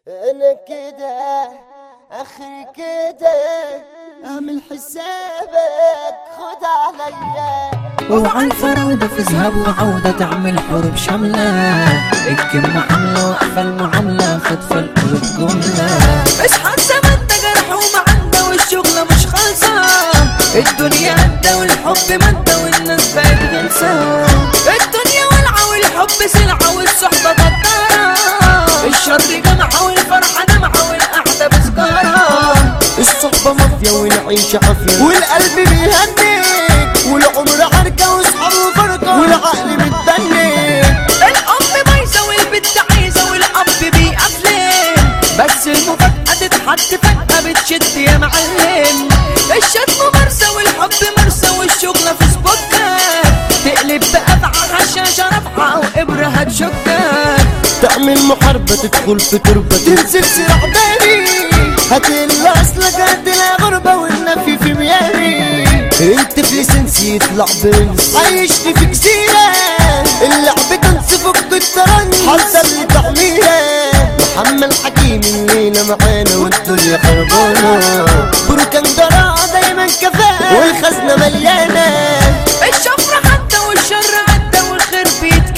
انا كده اخر كده اعمل حسابك خد عليا وعلى الفراودة في ذهب وعودة تعمل حروب شاملة الكلمة عاملة واقفة المعاملة خد في القلوب جملة اصحى الزمن ده جرح ومعندة والشغلة مش خالصة الدنيا قدة والحب مادة والناس بقت غلسة الدنيا والعة والحب سلعة والصحبة غدارة الشر جمعة والفرحة دمعة والقعدة بسجارة الصحبة مافيا والعيش عافية والقلب بيهنيك والعمر عركة واصحابه فرقة والعقل متبنك الأم بايظة والبنت عايزة والأب بيقفلن بس المفاجأة تتحط فجأة بتشد يا معلم الشتم مرسى والحب مرسى والشغلة في سبوتك تقلب بقطعة هشاشة رافعة وإبرة هتشكك تعمل محاربة تدخل في تربة تنزل سلاح باري هتقل اصلك هتلاقي غربة والنفي في ميامي انت في ليسنسي يطلع برنس عايشني في جزيرة اللعب كان فوق الترنس حصل لي تعميرة محمد حكيم الليلة معانا والدنيا خربانة بركان جراعة دايما كفاءة والخزنة مليانة الشفرة حتى والشر عدى والخير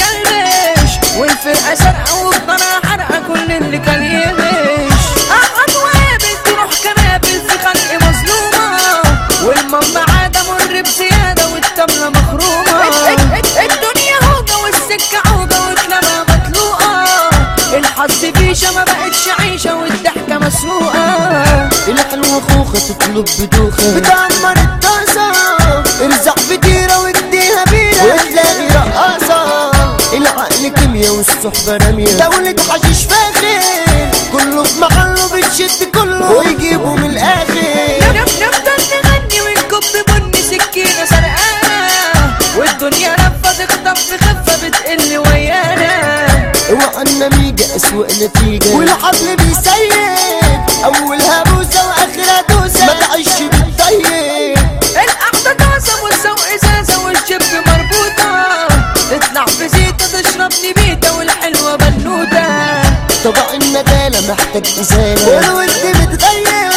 بيتكلمش والفرقة سرقة والطريقة حرقة كل اللي كان يغش قعد وقابل تروح كنابل في خلق مظلومة والماما عادة مر بزيادة والتملة مخرومة الدنيا هوجة والسكة عوجة وكلامها مطلوقة الحظ فيشة ما بقتش عيشة والضحكة مسروقة الحلوة خوخة تطلب بدوخة بتعمر الطاسة ارزع فطيرة واديها بيرة وتلاقي رقاصة العقل كيميا والصحبة رمية دولة حشيش فاخر كله في محله بتشد كله ويجيبه من الآخر نفضل نغني ونكب بني سكينة سرقانة والدنيا لفة تخطف في خفة بتقل ويانا اوعى النميجة أسوأ نتيجة والحبل بيسيب أولها بوسة وآخرها دوسة ما تعيش بالطيب القعدة طاسة والسوق إزازة والجب مربوطة تطلع في زيتة تشرب نبيتة والحلوة بنوتة طبق الندالة محتاج إزالة والود متغير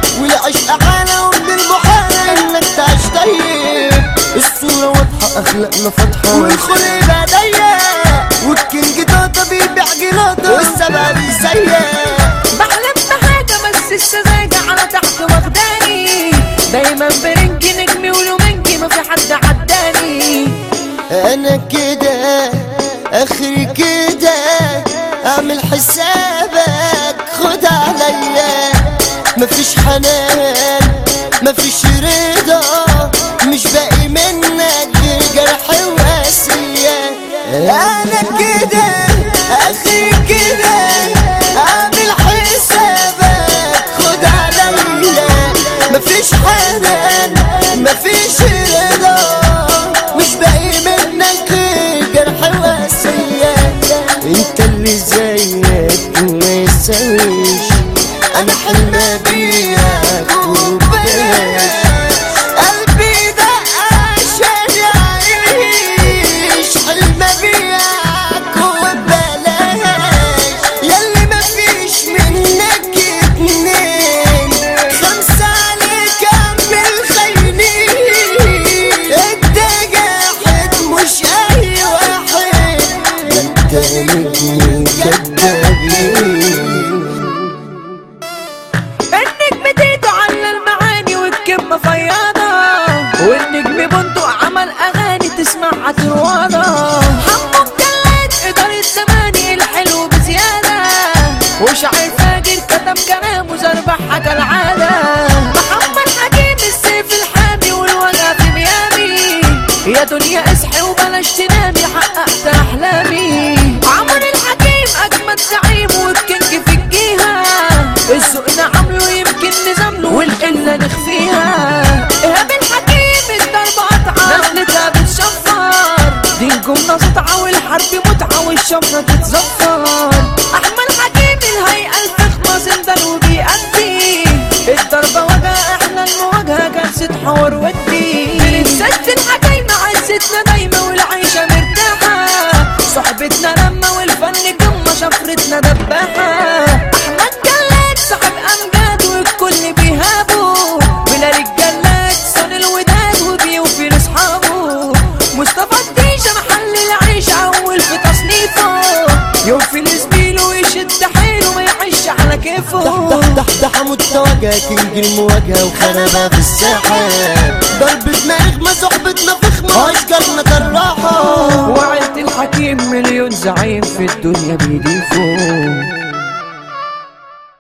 والعشق حالة ومن المحالة إنك تعيش طيب الصورة واضحة أخلاقنا فاتحة والخلق بقى ضيق والكينج توتا بيبيع جلاطة والسبع بيسيق بحلم بحاجة بس السذاجة على تحت واخداني دايما برنجي نجمي ولومنجي ما في حد عداني أنا كده آخري كده أعمل حسابك خد عليا مفيش حنان مفيش رضا مش باقي منك غير جرح وقاسية أنا كده آخري كده أعمل حسابك خد عليا مفيش حنان مفيش رضا مش باقي منك غير جرح وقاسية انت اللي زيك ما يسويش انا حلم بيك وبلاش قلبي ده عشان يعيش حلم بيك وبلاش ياللي مفيش منك اتنين خمسة عليك اعمل خاينين انت جاحد مش اي واحد انت نجم كدابين النجم تيتو على المعاني والكلمة فياضة والنجم بندق عمل أغاني تسمعها تروادة حمو مجلد إدارة زماني الحلو بزيادة وشاعر فاجر كتب كلامه زربحها كالعادة محمد حكيم السيف الحامي والوجع في ميامي يا دنيا اصحي وبلاش تنامي حققت أحلامي عمر الحكيم أجمد زعيم والكينج في الجيهة الذوقنا عامله يمكن نزامله والقلة نخفيها إيهاب الحكيم الضربة قطعة نقلتها بتشفر دي الجملة سطعة والحرب متعة والشفرة تتزفر أحمد حكيم الهيئة الفخمة زندان وبيأدي الضربة وجه احنا المواجهة كانت حوار ودي رسالة الحكايمة عزتنا دايما والعيشة مرتاحة صحبتنا لما والفن قمة شفرتنا دباحة أحمد كيفه تحت تحت حمود تواجه كينج المواجهة وخربها في الساحة ضرب دماغ ما صحبتنا فخمة أشجارنا كالراحة وعيلة الحكيم مليون زعيم في الدنيا بيضيفوا